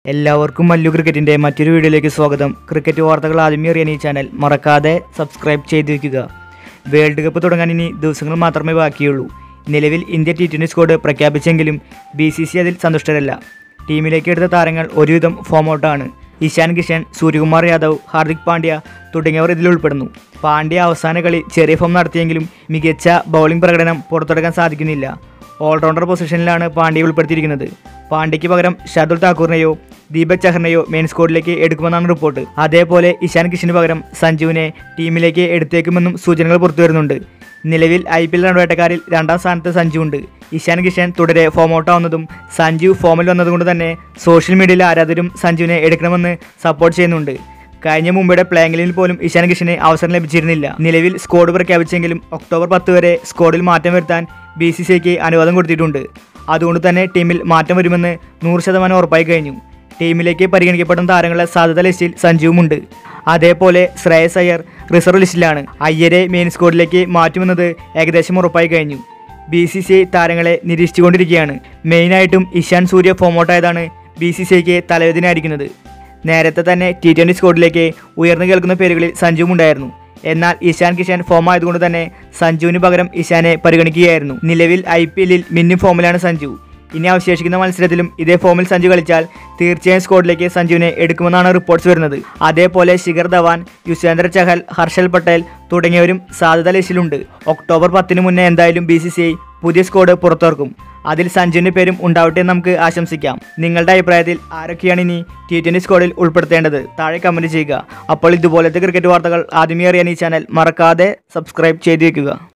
എല്ലാവർക്കും മല്ലു ക്രിക്കറ്റിൻ്റെ മറ്റൊരു വീഡിയോയിലേക്ക് സ്വാഗതം ക്രിക്കറ്റ് വാർത്തകൾ ആദ്യമേ അറിയാൻ ഈ ചാനൽ മറക്കാതെ സബ്സ്ക്രൈബ് ചെയ്ത് വയ്ക്കുക വേൾഡ് കപ്പ് തുടങ്ങാൻ ഇനി ദിവസങ്ങൾ മാത്രമേ ബാക്കിയുള്ളൂ നിലവിൽ ഇന്ത്യ ടി ട്വൻ്റി സ്ക്വാഡ് പ്രഖ്യാപിച്ചെങ്കിലും ബി സി സി അതിൽ സന്തുഷ്ടരല്ല ടീമിലേക്ക് എടുത്ത താരങ്ങൾ ഒരുവിധം ഫോം ഔട്ടാണ് ഇഷാൻ കിഷൻ സൂര്യകുമാർ യാദവ് ഹാർദിക് പാണ്ഡ്യ തുടങ്ങിയവർ ഇതിൽ ഉൾപ്പെടുന്നു പാണ്ഡ്യ അവസാന കളി ചെറിയ ഫോം നടത്തിയെങ്കിലും മികച്ച ബൗളിംഗ് പ്രകടനം പുറത്തെടുക്കാൻ സാധിക്കുന്നില്ല ഓൾറൗണ്ടർ പൊസിഷനിലാണ് പാണ്ഡ്യയെ ഉൾപ്പെടുത്തിയിരിക്കുന്നത് പാണ്ഡ്യയ്ക്ക് പകരം ഷാദുൽ താക്കൂറിനെയോ ദീപക് ചഹറിനെയോ മെയിൻ സ്ക്വാഡിലേക്ക് എടുക്കുമെന്നാണ് റിപ്പോർട്ട് അതേപോലെ ഇഷാൻ കിഷന് പകരം സഞ്ജുവിനെ ടീമിലേക്ക് എടുത്തേക്കുമെന്നും സൂചനകൾ പുറത്തുവരുന്നുണ്ട് നിലവിൽ ഐ പി എൽ റൺവേട്ടക്കാരിൽ രണ്ടാം സ്ഥാനത്ത് സഞ്ജു ഉണ്ട് ഇഷാൻ കിഷൻ തുടരെ ഫോം ഔട്ടാവുന്നതും സഞ്ജു ഫോമിൽ വന്നതുകൊണ്ട് തന്നെ സോഷ്യൽ മീഡിയയിൽ ആരാധകരും സഞ്ജുവിനെ എടുക്കണമെന്ന് സപ്പോർട്ട് ചെയ്യുന്നുണ്ട് കഴിഞ്ഞ മുംബൈയുടെ പ്ലേയിങ്ങിൽ പോലും ഇഷാൻ കിഷന് അവസരം ലഭിച്ചിരുന്നില്ല നിലവിൽ സ്ക്വാഡ് പ്രഖ്യാപിച്ചെങ്കിലും ഒക്ടോബർ പത്ത് വരെ സ്ക്വാഡിൽ മാറ്റം വരുത്താൻ ബി സി സി ഐക്ക് അനുവാദം കൊടുത്തിട്ടുണ്ട് അതുകൊണ്ട് തന്നെ ടീമിൽ മാറ്റം വരുമെന്ന് നൂറ് ശതമാനം ഉറപ്പായി കഴിഞ്ഞു ടീമിലേക്ക് പരിഗണിക്കപ്പെടുന്ന താരങ്ങളുടെ സാധ്യത ലിസ്റ്റിൽ സഞ്ജുവുമുണ്ട് അതേപോലെ ശ്രേയസ് അയ്യർ റിസർവ് ലിസ്റ്റിലാണ് അയ്യരെ മെയിൻ സ്ക്വാഡിലേക്ക് മാറ്റുമെന്നത് ഏകദേശം ഉറപ്പായി കഴിഞ്ഞു ബി സി സി ഐ താരങ്ങളെ നിരീക്ഷിച്ചുകൊണ്ടിരിക്കുകയാണ് മെയിനായിട്ടും ഇഷാൻ സൂര്യ ഫോമൗട്ടായതാണ് ബി സി സി ഐക്ക് തലവേദനയായിരിക്കുന്നത് നേരത്തെ തന്നെ ടി ട്വൻ്റി സ്ക്വാഡിലേക്ക് ഉയർന്നു കേൾക്കുന്ന പേരുകളിൽ സഞ്ജുവും ഉണ്ടായിരുന്നു എന്നാൽ ഇഷാൻ കിഷാൻ ഫോം ആയതുകൊണ്ട് തന്നെ സഞ്ജുവിന് പകരം ഇഷാനെ പരിഗണിക്കുകയായിരുന്നു നിലവിൽ ഐ പി എല്ലിൽ മിന്നും ഫോമിലാണ് സഞ്ജു ഇനി അവശേഷിക്കുന്ന മത്സരത്തിലും ഇതേ ഫോമിൽ സഞ്ജു കളിച്ചാൽ തീർച്ചയായും സ്ക്വാഡിലേക്ക് സഞ്ജുവിനെ എടുക്കുമെന്നാണ് റിപ്പോർട്ട്സ് വരുന്നത് അതേപോലെ ശിഖർ ധവാൻ യുസ്വേന്ദ്ര ചഹൽ ഹർഷൽ പട്ടേൽ തുടങ്ങിയവരും സാധ്യത ലിസ്റ്റിലുണ്ട് ഒക്ടോബർ പത്തിന് മുന്നേ എന്തായാലും ബി സി സി ഐ പുതിയ സ്ക്വാഡ് പുറത്തിറക്കും അതിൽ സഞ്ജുവിൻ്റെ പേരും ഉണ്ടാവട്ടെ എന്ന് നമുക്ക് ആശംസിക്കാം നിങ്ങളുടെ അഭിപ്രായത്തിൽ ആരൊക്കെയാണ് ഇനി ടി ട്വൻ്റി സ്ക്വാഡിൽ ഉൾപ്പെടുത്തേണ്ടത് താഴെ കമൻറ്റ് ചെയ്യുക അപ്പോൾ ഇതുപോലത്തെ ക്രിക്കറ്റ് വാർത്തകൾ ആദ്യമേ അറിയാൻ ഈ ചാനൽ മറക്കാതെ സബ്സ്ക്രൈബ് ചെയ്ത് വയ്ക്കുക